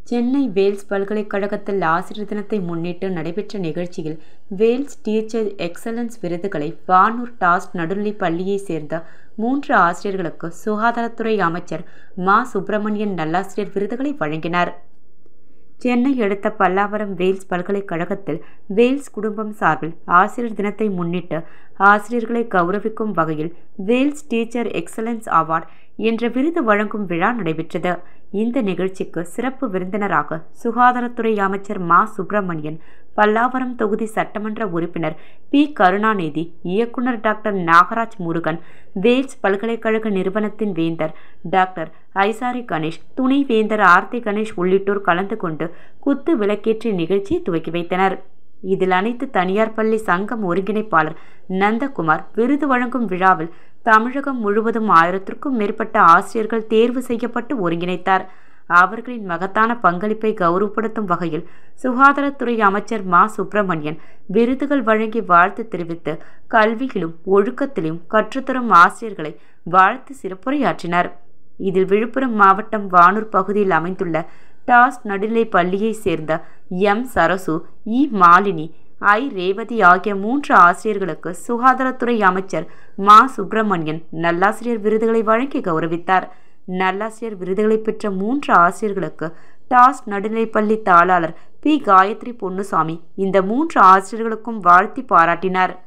Chennai Wales பல்கலைக்கழகத்தில் ஆசிரியர் தினத்தை முன்னிட்டு நடைபெற்ற நிகழ்ச்சியில் வேல்ஸ் டீச்சர் எக்ஸலன்ஸ் விருதுகளை வானூர் டாஸ்க் நடுநிலைப் பள்ளியைச் சேர்ந்த மூன்று ஆசிரியர்களுக்கு சுகாதாரத்துறை அமைச்சர் மா சுப்பிரமணியன் நல்லாசிரியர் விருதுகளை வழங்கினார் சென்னை அடுத்த பல்லாவரம் வேல்ஸ் பல்கலைக்கழகத்தில் வேல்ஸ் குடும்பம் சார்பில் ஆசிரியர் தினத்தை முன்னிட்டு ஆசிரியர்களை கௌரவிக்கும் வகையில் வேல்ஸ் டீச்சர் எக்ஸலன்ஸ் அவார்ட் என்ற விருது வழங்கும் விழா நடைபெற்றது இந்த நிகழ்ச்சிக்கு சிறப்பு விருந்தினராக சுகாதாரத்துறை அமைச்சர் மா சுப்பிரமணியன் பல்லாவரம் தொகுதி சட்டமன்ற உறுப்பினர் பி கருணாநிதி இயக்குனர் டாக்டர் நாகராஜ் முருகன் வேல்ஸ் பல்கலைக்கழக நிறுவனத்தின் வேந்தர் டாக்டர் ஐசாரி கணேஷ் துணை வேந்தர் ஆர்த்தி கணேஷ் உள்ளிட்டோர் கலந்து கொண்டு குத்து விளக்கேற்றி நிகழ்ச்சியை துவக்கி வைத்தனர் இதில் அனைத்து தனியார் பள்ளி சங்கம் ஒருங்கிணைப்பாளர் நந்தகுமார் விருது வழங்கும் விழாவில் தமிழகம் முழுவதும் ஆயிரத்திற்கும் மேற்பட்ட ஆசிரியர்கள் தேர்வு செய்யப்பட்டு ஒருங்கிணைத்தார் அவர்களின் மகத்தான பங்களிப்பை கௌரவப்படுத்தும் வகையில் சுகாதாரத்துறை அமைச்சர் மா சுப்பிரமணியன் விருதுகள் வழங்கி வாழ்த்து தெரிவித்து கல்வியிலும் ஒழுக்கத்திலும் கற்றுத்தரும் ஆசிரியர்களை வாழ்த்து சிறப்புரையாற்றினார் இதில் விழுப்புரம் மாவட்டம் வானூர் பகுதியில் அமைந்துள்ள டாஸ் நடுநிலை பள்ளியைச் சேர்ந்த M Sarasu E Malini I Revathi ஆகிய மூன்று ஆசிரியர்களுக்கு சுகாதாரத்துறை அமைச்சர் மா சுப்பிரமணியன் நல்லாசிரியர் விருதுகளை வழங்கி கௌரவித்தார் நல்லாசிரியர் விருதுகளை பெற்ற மூன்று ஆசிரியர்களுக்கு டாஸ் நடுநிலைப்பள்ளி தாளாளர் பி காயத்ரி பொன்னுசாமி இந்த மூன்று ஆசிரியர்களுக்கும் வாழ்த்தி பாராட்டினார்